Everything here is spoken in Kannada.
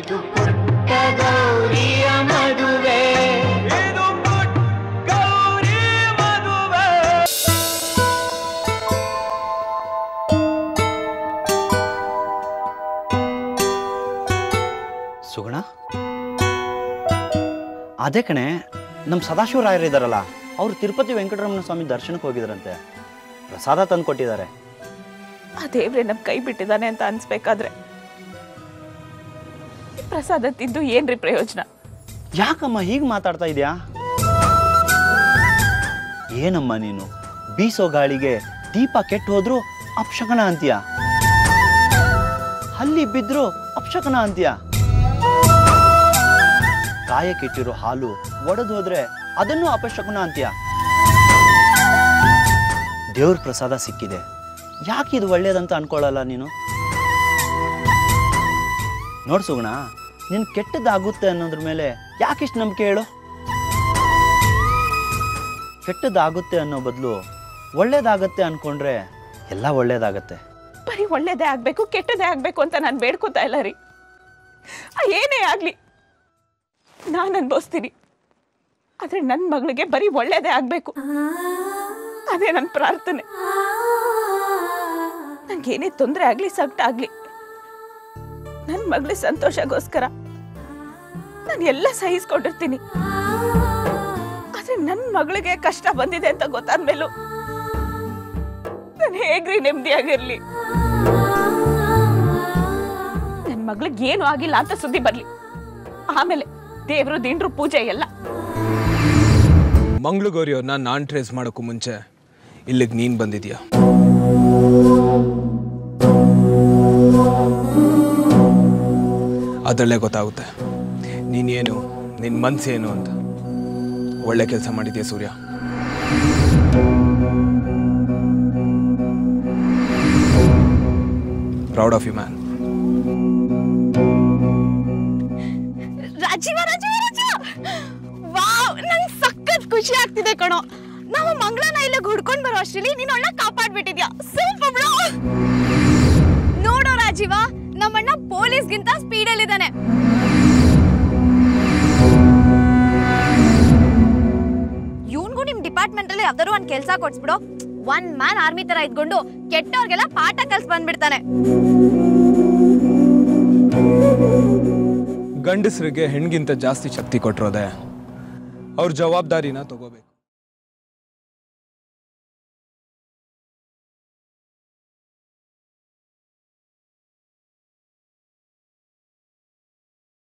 ಇದು ಪುಟ್ಟ ಗೌರಿಯ ಮದುವೆ ಇದು ಪುಟ್ಟ ಗೌರಿ ಮದುವೆ ಸುಗುಣ ಅದೇ ಕಣೆ ನಮ್ಮ ಸದಾಶಿವರಾಯರು ಇದ್ದಾರಲ್ಲ ಅವರು ತಿರುಪತಿ ವೆಂಕಟರಮಣ ಸ್ವಾಮಿ ದರ್ಶನಕ್ಕೆ ಹೋಗಿದ್ರಂತೆ ಪ್ರಸಾದ ತಂದು ಕೊಟ್ಟಿದ್ದಾರೆ ಆ ದೇವ್ರೆ ನಮ್ ಕೈ ಬಿಟ್ಟಿದ್ದಾನೆ ಅಂತ ಅನ್ಸ್ಬೇಕಾದ್ರೆ ಈ ಪ್ರಸಾದ ತಿಂದು ಏನ್ರಿ ಪ್ರಯೋಜನ ಯಾಕಮ್ಮ ಹೀಗೆ ಮಾತಾಡ್ತಾ ಇದೆಯಾ ಏನಮ್ಮ ನೀನು ಬೀಸೋ ಗಾಳಿಗೆ ದೀಪ ಕೆಟ್ಟು ಹೋದ್ರು ಅಪ್ಶಕನ ಅಂತೀಯ ಹಲ್ಲಿ ಬಿದ್ರು ಅಪ್ಶಕನ ಅಂತೀಯ ಕಾಯ ಕೆಟ್ಟಿರೋ ಹಾಲು ಒಡೆದು ಹೋದ್ರೆ ಅದನ್ನು ಅಪಶಕನ ಅಂತೀಯ ದೇವ್ರ ಪ್ರಸಾದ ಸಿಕ್ಕಿದೆ ಯಾಕೆ ಇದು ಒಳ್ಳೇದಂತ ಅನ್ಕೊಳ್ಳಲ್ಲ ನೀನು ನೋಡ್ ಸುಗುಣ ನಿನ್ ಕೆಟ್ಟದ್ದಾಗುತ್ತೆ ಅನ್ನೋದ್ರ ಮೇಲೆ ಯಾಕಿಷ್ಟು ನಂಬಿಕೆ ಹೇಳು ಕೆಟ್ಟದ್ದಾಗುತ್ತೆ ಅನ್ನೋ ಬದಲು ಒಳ್ಳೇದಾಗತ್ತೆ ಅನ್ಕೊಂಡ್ರೆ ಎಲ್ಲ ಒಳ್ಳೇದಾಗತ್ತೆ ಬರೀ ಒಳ್ಳೇದೇ ಆಗ್ಬೇಕು ಕೆಟ್ಟದೇ ಆಗ್ಬೇಕು ಅಂತ ನಾನು ಬೇಡ್ಕೊತಾ ಇಲ್ಲ ರೀ ಆ ಏನೇ ಆಗ್ಲಿ ನಾನು ಅನ್ಭವಿಸ್ತೀನಿ ಆದ್ರೆ ನನ್ನ ಮಗಳಿಗೆ ಬರೀ ಒಳ್ಳೇದೇ ಆಗ್ಬೇಕು ಅದೇ ನನ್ನ ಪ್ರಾರ್ಥನೆ ನಂಗೇನೇ ತೊಂದರೆ ಆಗ್ಲಿ ಸಂಕಟ ಆಗ್ಲಿ ನನ್ನ ಮಗಳ ಸಂತೋಷಗೋಸ್ಕರ ನಾನು ಎಲ್ಲ ಸಹಿಸ್ಕೊಂಡಿರ್ತೀನಿ ಆದ್ರೆ ನನ್ನ ಮಗಳಿಗೆ ಕಷ್ಟ ಬಂದಿದೆ ಅಂತ ಗೊತ್ತಾದ್ಮೇಲೂ ನಾನು ಹೇಗ್ರಿ ನೆಮ್ಮದಿಯಾಗಿರ್ಲಿ ನನ್ನ ಮಗಳಿಗೆ ಏನು ಆಗಿಲ್ಲ ಅಂತ ಸುದ್ದಿ ಬರ್ಲಿ ಆಮೇಲೆ ದೇವ್ರು ದಿಂಡ್ರು ಪೂಜೆ ಎಲ್ಲ ಮಂಗಳಗೌರಿಯವ್ರನ್ನ ನಾನ್ ಟ್ರೇಸ್ ಮಾಡೋಕ್ಕೂ ಮುಂಚೆ ಇಲ್ಲಿಗೆ ನೀನು ಬಂದಿದ್ಯಾ ಅದರಲ್ಲೇ ಗೊತ್ತಾಗುತ್ತೆ ನೀನೇನು ನಿನ್ನ ಮನಸ್ಸೇನು ಅಂತ ಒಳ್ಳೆ ಕೆಲಸ ಮಾಡಿದ್ಯಾ Surya proud of you man Rajeev Rajeev Rajeev wow ನಂಗೆ ಸಖತ್ ಖುಷಿ ಆಗ್ತಿದೆ ಕಣೋ ನಾವು ಮಂಗಳನ ಇಲ್ಲ ಹುಡ್ಕೊಂಡ್ ಬರೋ ಅಷ್ಟ್ರಲ್ಲಿ ನೀನ್ ಅವಳನ್ನ ಕಾಪಾಡ್ಬಿಟ್ಟಿದ್ಯಾ ಸೂಪರ್ ಬ್ರೋ ನೋಡೋ ರಾಜೀವ ನಮ್ಮಣ್ಣ ಪೊಲೀಸ್ಗಿಂತ ಸ್ಪೀಡಲ್ಲಿ ಇದ್ದಾನೆ ಇವನ್ಗೂ ನಿಮ್ ಡಿಪಾರ್ಟ್ಮೆಂಟ್ ಅಲ್ಲಿ ಯಾವ್ದಾದ್ರು ಒಂದ್ ಕೆಲ್ಸ ಕೊಡ್ಸ್ಬಿಡು ಒನ್ ಮ್ಯಾನ್ ಆರ್ಮಿ ತರ ಇದ್ಕೊಂಡು ಕೆಟ್ಟವ್ರಿಗೆಲ್ಲ ಪಾಠ ಕಲ್ಸ್ ಬಂದ್ಬಿಡ್ತಾನೆ ಗಂಡಸರಿಗೆ ಹೆಣ್ಗಿಂತ ಜಾಸ್ತಿ ಶಕ್ತಿ ಕೊಟ್ಟಿರೋದೆ ಅವ್ರ ಜವಾಬ್ದಾರಿನ ತಗೋಬೇಕು